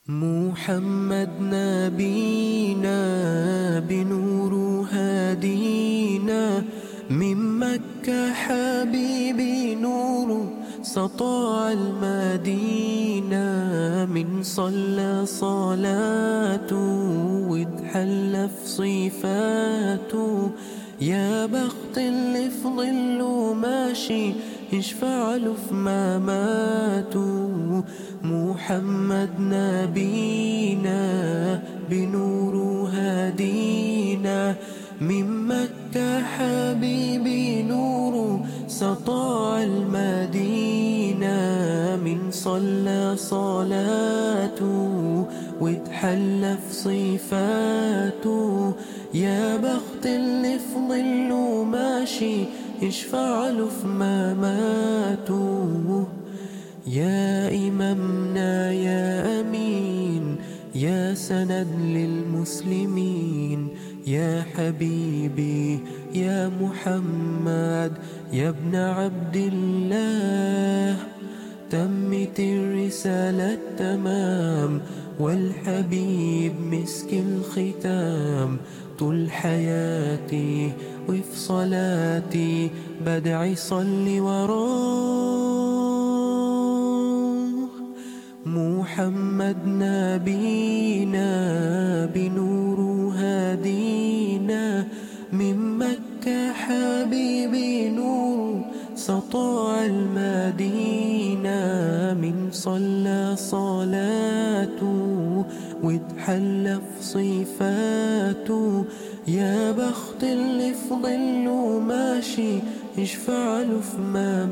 محمد نبينا بنور هادينا من مكة حبيبي نور سطاع المدينة من صلى صلاته واتحلى في صفاته يا بخت اللي في ظله ماشي يشفع له في مماته محمد نبينا بنور هدينا من مكة حبيبي نور سطاع المدينة من صلى صلاته واتحلى في صفاته يا بخت اللي في ظله ماشي يشفع له في مماته يا إمامنا يا أمين يا سند للمسلمين يا حبيبي يا محمد يا ابن عبد الله تمت الرسالة تمام والحبيب مسك الختام طول حياتي وفي صلاتي بدعي صلي وراه محمد نبينا بنور هادينا من مكة حبيبي نور سطاع المدينة من صلى صلاته واتحلى في صفاته يا بخت اللي في ظله ماشي يشفع له في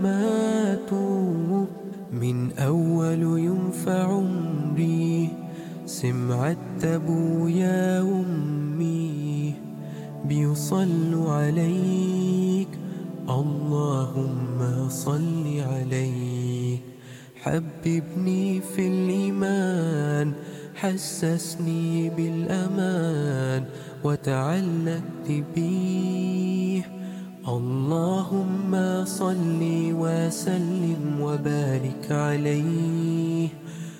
مماته من أول يوم في عمري سمعت أبويا وأمي بيصلوا عليك اللهم صل عليك حببني في الإيمان حسسني بالأمان وتعلقت بيه اللهم صل وسلم وبارك عليه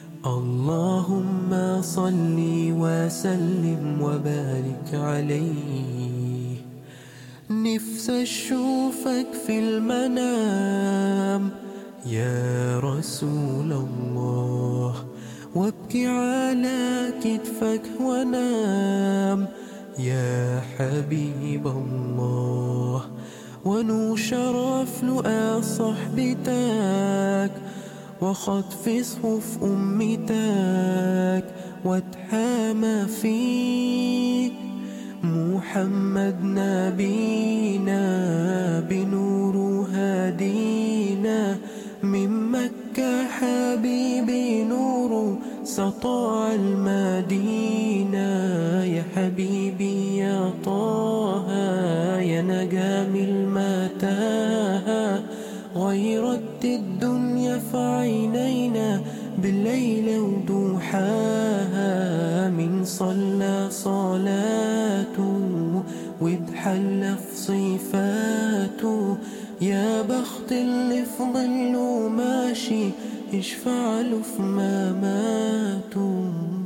اللهم صل وسلم وبارك عليه نفس اشوفك في المنام يا رسول الله وابكي على كتفك ونام يا حبيب الله ونو شرف لقى صحبتك وخطف صفوف أمتك واتحامى فيك محمد نبينا بنور هدينا من مكة حبيبي نور سطاع المدينة يا حبيبي يا طه يا نجام المتاهة غيرت الدنيا في عينينا بالليل ودوحاها من صلى صلاته واتحلى في صفاته يا بخت اللي في ظله ماشي يشفع له في مماته